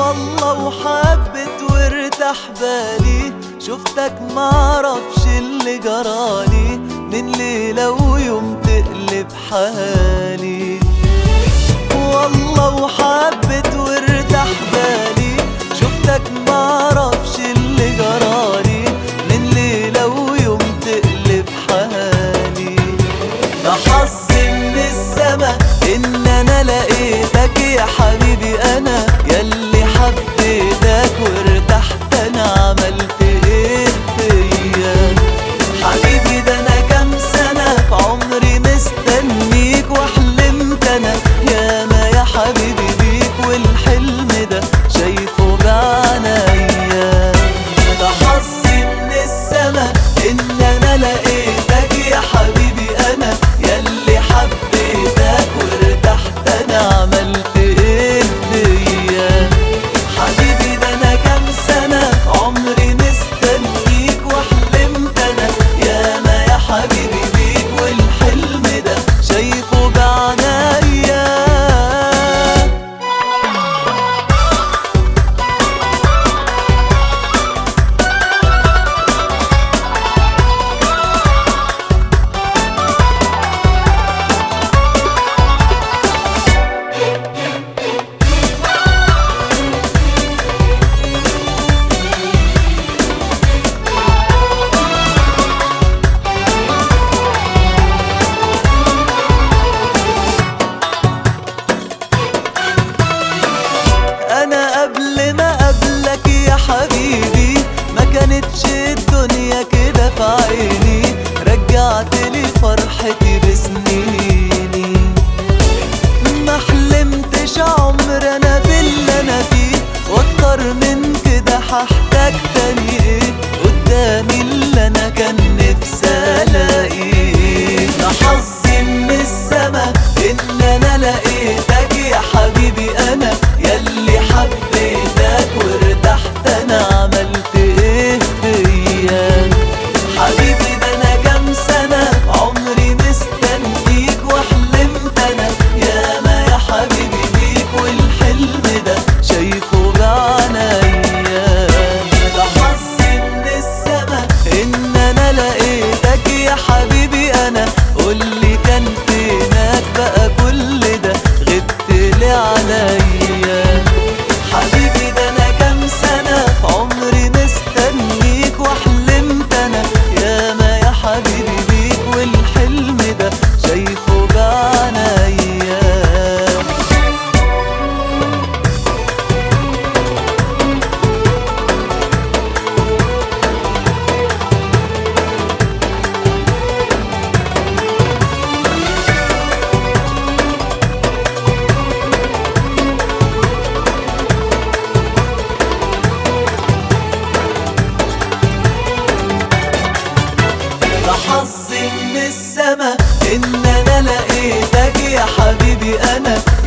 والله وحبت وارتاح بالي شفتك معرفش اللي جرالي من ليلة ويوم تقلب حالي والله وحبت وارتاح بالي شفتك معرفش اللي جرالي من ليلة ويوم تقلب حالي ده حظي من السما ان انا لقيتك يا حبيبي انا ياللي حبيتك وارتحت انا عملت ايه فيا حبيبي ده انا كام سنة في عمري مستنيك وحلمت انا ياما يا حبيبي بيك والحلم ده شايفه بعنايا ده حظي من السما ان انا لقيتك يا حبيبي انا ياللي حبيتك وارتحت انا عملت ايه فيا حبيبي ده انا كام سنة عمري مستنيك وحلمت انا ياما يا حبيبي بيك والحلم ده شايفه بعنايا انا قبل ما قبلك يا حبيبي ما كانتش الدنيا كده في عيني رجعت لي فرحتي بسنيني ما حلمتش عمر انا باللي انا فيه واكتر من كده هحتاج تاني ايه قدامي اللي انا كان نفسي الاقيه ده حظي من السما ان انا لقيتك يا حبيبي انا ياللي حبيتك وارتحت انا عملت ايه فيا حبيبي ده انا كام سنة عمري مستنيك وحلمت انا ياما يا حبيبي بيك والحلم ده شايفه بعنايا ده حظي من السما ان انا لقيتك يا حبيبي انا قولي كان فينك بقى كل ده غبت لي عليا حبيبي ده انا كام سنة في عمري مستنيك وحلمت انا ياما يا حبيبي بيك والحلم ده شايفه بعنايا ده حظي من السما ان انا لقيتك يا حبيبي انا